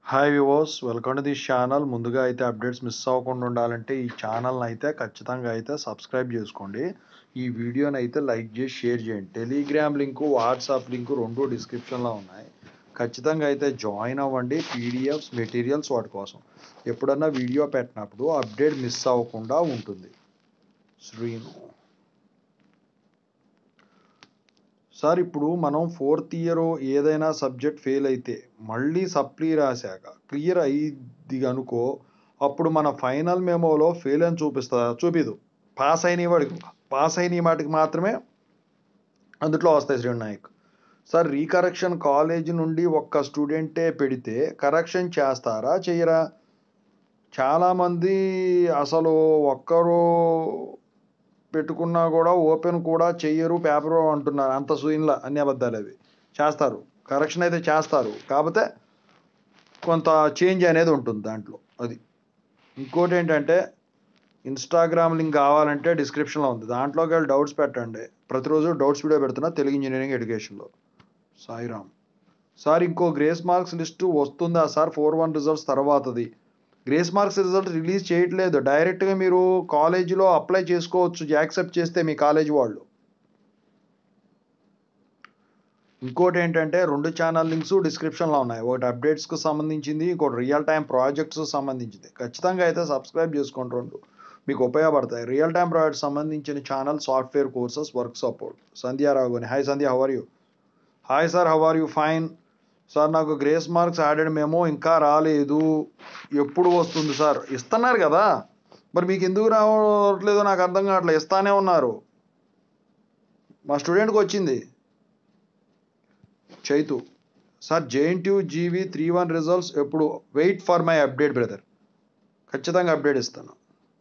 Hi వివోస్ welcome to this channel ముందుగా అయితే అప్డేట్స్ మిస్ అవ్వకుండా ఉండాలంటే ఈ ఛానల్ని అయితే ఖచ్చితంగా అయితే సబ్స్క్రైబ్ చేసుకోండి ఈ వీడియోని అయితే లైక్ చేసి షేర్ చేయండి టెలిగ్రామ్ లింకు వాట్సాప్ లింకు రెండు డిస్క్రిప్షన్లో ఉన్నాయి ఖచ్చితంగా అయితే జాయిన్ అవ్వండి పీడిఎఫ్స్ మెటీరియల్స్ వాటి కోసం ఎప్పుడన్నా వీడియో పెట్టినప్పుడు అప్డేట్ మిస్ అవ్వకుండా ఉంటుంది శ్రీను సార్ ఇప్పుడు మనం ఫోర్త్ ఇయర్ ఏదైనా సబ్జెక్ట్ ఫెయిల్ అయితే మళ్ళీ సప్లీ రాశాక క్లియర్ అయ్యిద్ది అనుకో అప్పుడు మన ఫైనల్ మెమోలో ఫెయిల్ అని చూపిస్తుందా చూపిదు పాస్ అయిన వాడికి పాస్ అయిన వాటికి మాత్రమే అందులో వస్తాయి Sri Nayak sir recorrection college నుండి ఒక్క స్టూడెంటే పెడితే కరెక్షన్ చేస్తారా చేయరా చాలామంది అసలు ఒక్కరు పెట్టుకున్నా కూడా ఓపెన్ కూడా చెయ్యరు పేపర్ అంటున్నారు అంత సూయిన్లా అన్ని అబద్ధాలు అవి చేస్తారు కరెక్షన్ అయితే చేస్తారు కాకపోతే కొంత చేంజ్ అనేది ఉంటుంది దాంట్లో అది ఇంకోటి ఏంటంటే ఇన్స్టాగ్రామ్ లింక్ కావాలంటే డిస్క్రిప్షన్లో ఉంది దాంట్లోకి వెళ్ళి డౌట్స్ పెట్టండి ప్రతిరోజు డౌట్స్ వీడియో పెడుతున్నా తెలుగు ఇంజనీరింగ్ ఎడ్యుకేషన్లో సాయిరామ్ సార్ ఇంకో గ్రేస్ మార్క్స్ లిస్టు వస్తుందా సార్ ఫోర్ వన్ రిజల్ట్స్ తర్వాతది గ్రేస్ మార్క్స్ రిజల్ట్ రిలీజ్ చేయట్లేదు డైరెక్ట్గా మీరు కాలేజీలో అప్లై చేసుకోవచ్చు యాక్సెప్ట్ చేస్తే మీ కాలేజ్ వాళ్ళు ఇంకోటి ఏంటంటే రెండు ఛానల్ లింక్స్ డిస్క్రిప్షన్లో ఉన్నాయి ఒకటి అప్డేట్స్కి సంబంధించింది ఇంకోటి రియల్ టైం ప్రాజెక్ట్స్ సంబంధించింది ఖచ్చితంగా అయితే సబ్స్క్రైబ్ చేసుకోండి రెండు మీకు ఉపయోగపడతాయి రియల్ టైం ప్రాజెక్ట్ సంబంధించిన channel software courses work support Sandhya Raghavani hi Sandhya how are you hi sir how are you fine sir నాకు గ్రేస్ మార్క్స్ యాడెడ్ మేమో ఇంకా రాలేదు ఎప్పుడు వస్తుంది సార్ ఇస్తున్నారు కదా మరి మీకు ఎందుకు రావట్లేదో నాకు అర్థం కావట్లేదు ఇస్తానే ఉన్నారు మా స్టూడెంట్కి వచ్చింది Chaitu sir JNTU GV three one results ఎప్పుడు wait for my update brother ఖచ్చితంగా అప్డేట్ ఇస్తాను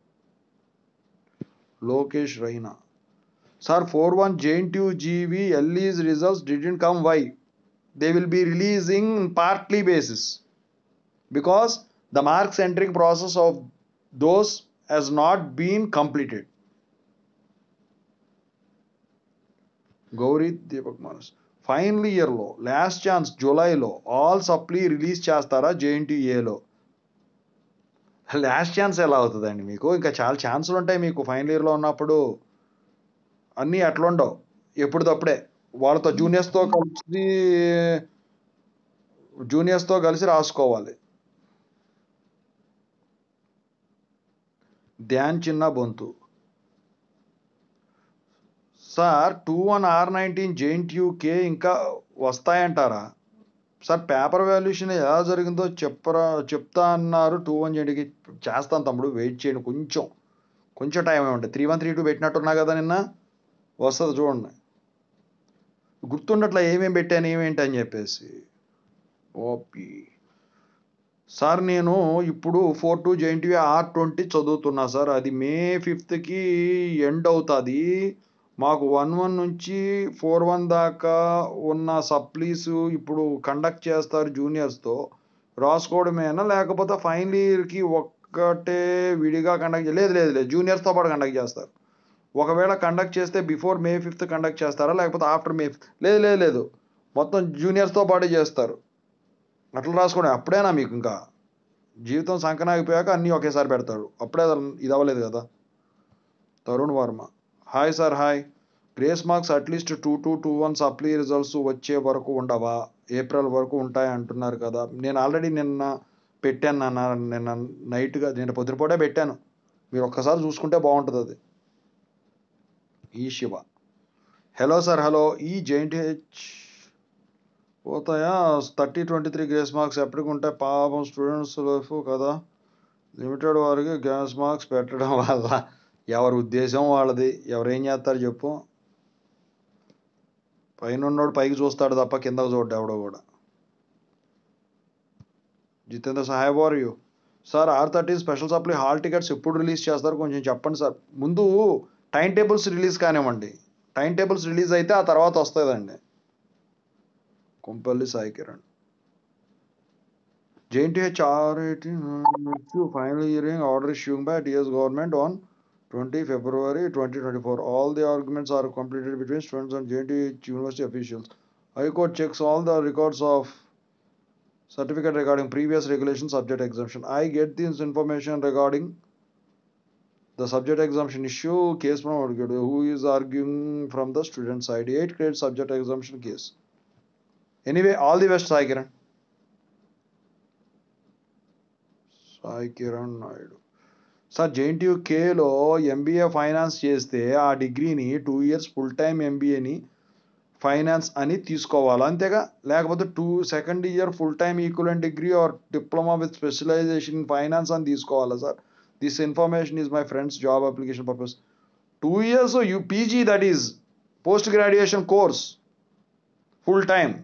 Lokesh Raina sir four one JNTU GV ఎల్ఈస్ results didn't come why they will be releasing partly basis because the marks entering process of those has not been completed Gauri Deepak Manas final ఇయర్లో last chance జూలైలో all supply release చేస్తారా జేఎన్టీఏలో last chance ఎలా అవుతుందండి మీకు ఇంకా చాలా ఛాన్సులు ఉంటాయి మీకు ఫైనల్ ఇయర్లో ఉన్నప్పుడు అన్నీ అట్లా ఉండవు ఎప్పుడుదప్పుడే వాళ్ళతో జూనియర్స్తో కలిసి జూనియర్స్తో కలిసి రాసుకోవాలి Dhyan Chinna Bonthu sir two one R nineteen జేఎన్టీయూకే ఇంకా వస్తాయంటారా సార్ పేపర్ వాల్యుయేషన్ ఎలా జరిగిందో చెప్పరా చెప్తా అన్నారు టూ వన్ జేఎన్టీకి చేస్తాను తమ్ముడు వెయిట్ చేయండి కొంచెం కొంచెం టైం ఏమంటే త్రీ వన్ త్రీ టూ పెట్టినట్టున్నా కదా నిన్న వస్తుంది చూడండి గుర్తుండట్లా ఏమేమి పెట్టాను ఏమేంటి అని చెప్పేసి ఓపి సార్ నేను ఇప్పుడు four two JNTU R twenty చదువుతున్నా సార్ అది మే ఫిఫ్త్కి ఎండ్ అవుతుంది మాకు వన్ వన్ నుంచి ఫోర్ వన్ దాకా ఉన్న సప్లీస్ ఇప్పుడు కండక్ట్ చేస్తారు జూనియర్స్తో రాసుకోవడమేనా లేకపోతే ఫైనల్ ఇయర్కి ఒక్కటే విడిగా కండక్ట్ లేదు లేదు లేదు జూనియర్స్తో పాటు కండక్ట్ చేస్తారు ఒకవేళ కండక్ట్ చేస్తే బిఫోర్ మే ఫిఫ్త్ కండక్ట్ చేస్తారా లేకపోతే ఆఫ్టర్ మే ఫిఫ్త్ లేదు లేదు లేదు మొత్తం జూనియర్స్తో పాటు చేస్తారు అట్లా రాసుకోండి అప్పుడేనా మీకు ఇంకా జీవితం సంకనాగిపోయాక అన్నీ ఒకేసారి పెడతారు అప్పుడే ఇది అవ్వలేదు కదా Tarun Varma hi sir hi grace marks at least two two two one supply results వచ్చే వరకు ఉండవా ఏప్రిల్ వరకు ఉంటాయి అంటున్నారు కదా నేను ఆల్రెడీ నిన్న పెట్టాను అన్న నిన్న నైట్గా నేను పొద్దుపూటే పెట్టాను మీరు ఒక్కసారి చూసుకుంటే బాగుంటుంది అది ఈ శివ హలో సార్ హలో ఈ జైంట్ హెచ్ పోతాయా thirty twenty three grace marks ఎప్పటికి ఉంటాయి పాపం స్టూడెంట్స్ లైఫ్ కదా లిమిటెడ్ వారికి గ్రేస్ మార్క్స్ పెట్టడం వల్ల ఎవరి ఉద్దేశం వాళ్ళది ఎవరేం చేస్తారు చెప్పు పైన ఉన్నోడు పైకి చూస్తాడు తప్ప కిందకు చూడ్డు ఎవడో కూడా జితేంద్ర సహాయ్ వార్ యూ sir R thirty special supply hall tickets ఎప్పుడు రిలీజ్ చేస్తారు కొంచెం చెప్పండి సార్ ముందు టైం టేబుల్స్ రిలీజ్ కానివ్వండి టైం టేబుల్స్ రిలీజ్ అయితే ఆ తర్వాత వస్తుందండి Kompalli Sai Kiran JNTH R eighteen final hearing order issuing by TS government on twenty February twenty twenty four all the arguments are completed between students and JNTH university officials high court checks all the records of certificate regarding previous regulation subject exemption i get this information regarding the subject exemption issue case from advocate who is arguing from the student side 8 credit subject exemption case anyway all the best sai kiran sai kiran Naidu sir JNTU కేలో MBA finance చేస్తే ఆ డిగ్రీని two years full time ఎంబీఏని finance అని తీసుకోవాలా అంతేగా లేకపోతే two second year full time equivalent degree or diploma with specialization in finance అని తీసుకోవాలా sir this information is my friends job application purpose two years you PG that is post graduation course full time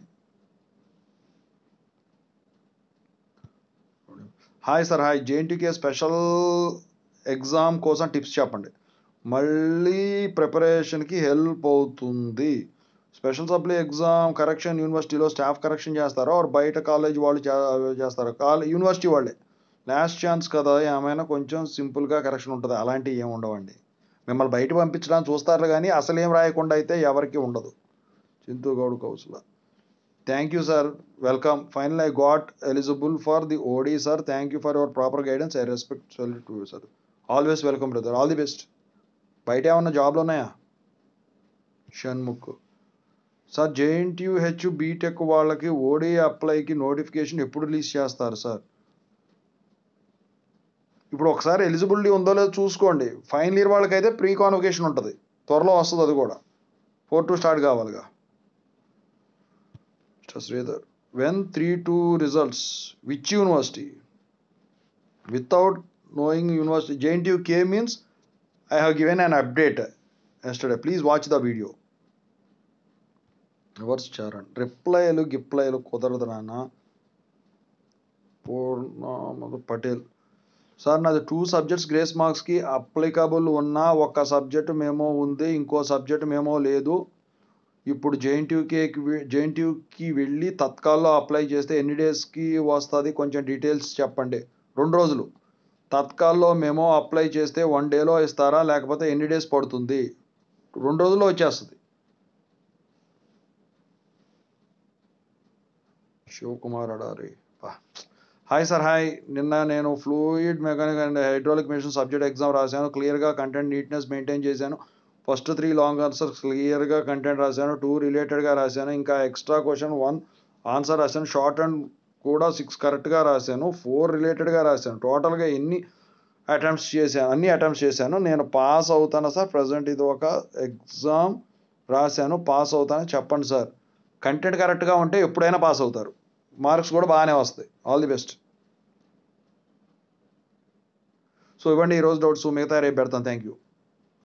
hi sir hi JNTK special exam కోసం tips చెప్పండి మళ్ళీ ప్రిపరేషన్కి help అవుతుంది special supply exam correction యూనివర్సిటీలో staff correction చేస్తారో or బయట college వాళ్ళు చే- చేస్తారో కాల్ యూనివర్సిటీ వాళ్ళే లాస్ట్ ఛాన్స్ కదా ఏమైనా కొంచెం సింపుల్గా కరెక్షన్ ఉంటుంది అలాంటివి ఏమి ఉండవండి మిమ్మల్ని బయట పంపించడానికి చూస్తారు కానీ అసలు ఏం రాయకుండా అయితే ఎవరికి ఉండదు Chintu Goud Kaushala thank you sir welcome final I got eligible for the OD sir thank you for your proper guidance I respect to you sir always welcome brother all the best బయట ఏమన్నా జాబ్లు ఉన్నాయా Shanmukh sir JNTU H BTech వాళ్ళకి OD అప్లైకి notification ఎప్పుడు release చేస్తారు sir ఇప్పుడు ఒకసారి ఎలిజిబిలిటీ ఉందో లేదో చూసుకోండి ఫైనల్ ఇయర్ వాళ్ళకైతే ప్రీ కాన్వకేషన్ ఉంటుంది త్వరలో వస్తుంది అది కూడా ఫోర్ టు స్టార్ట్ కావాలిగా mister Sridhar when three two results which university without knowing university JNTU K means I have given an update yesterday. Please watch the video. రివర్స్ చరణ్ రిప్లైలు గిప్లైలు కుదరదు నాన్న పూర్ణ పటేల్ సార్ నాది టూ సబ్జెక్ట్స్ గ్రేస్ మార్క్స్కి అప్లికబుల్ ఉన్న ఒక సబ్జెక్ట్ మేమో ఉంది ఇంకో సబ్జెక్ట్ మేమో లేదు ఇప్పుడు జేఎన్టీయూకి జేఎన్టీయూకి వెళ్ళి తత్కాల్లో అప్లై చేస్తే ఎన్ని డేస్కి వస్తుంది కొంచెం డీటెయిల్స్ చెప్పండి రెండు రోజులు తత్కాల్లో మేము అప్లై చేస్తే వన్ డేలో ఇస్తారా లేకపోతే ఎన్ని డేస్ పడుతుంది రెండు రోజుల్లో వచ్చేస్తుంది Sivakumar Adari hi sir hi నిన్న నేను fluid mechanic and hydraulic machine subject exam రాశాను క్లియర్గా కంటెంట్ నీట్నెస్ మెయింటైన్ చేశాను ఫస్ట్ త్రీ లాంగ్ ఆన్సర్స్ క్లియర్గా కంటెంట్ రాశాను టూ రిలేటెడ్గా రాశాను ఇంకా ఎక్స్ట్రా క్వశ్చన్ వన్ ఆన్సర్ రాశాను షార్ట్ అండ్ కూడా సిక్స్ కరెక్ట్గా రాశాను ఫోర్ రిలేటెడ్గా రాశాను టోటల్గా ఎన్ని అటెంప్ట్స్ చేశాను అన్ని అటెంప్ట్స్ చేశాను నేను పాస్ అవుతాను సార్ ప్రజెంట్ ఇది ఒక ఎగ్జామ్ రాశాను పాస్ అవుతాను చెప్పండి సార్ కంటెంట్ కరెక్ట్గా ఉంటే ఎప్పుడైనా పాస్ అవుతారు మార్క్స్ కూడా బాగానే వస్తాయి ఆల్ ది బెస్ట్ సో ఇవ్వండి ఈరోజు డౌట్స్ మిగతా రేపు పెడతాను థ్యాంక్ యూ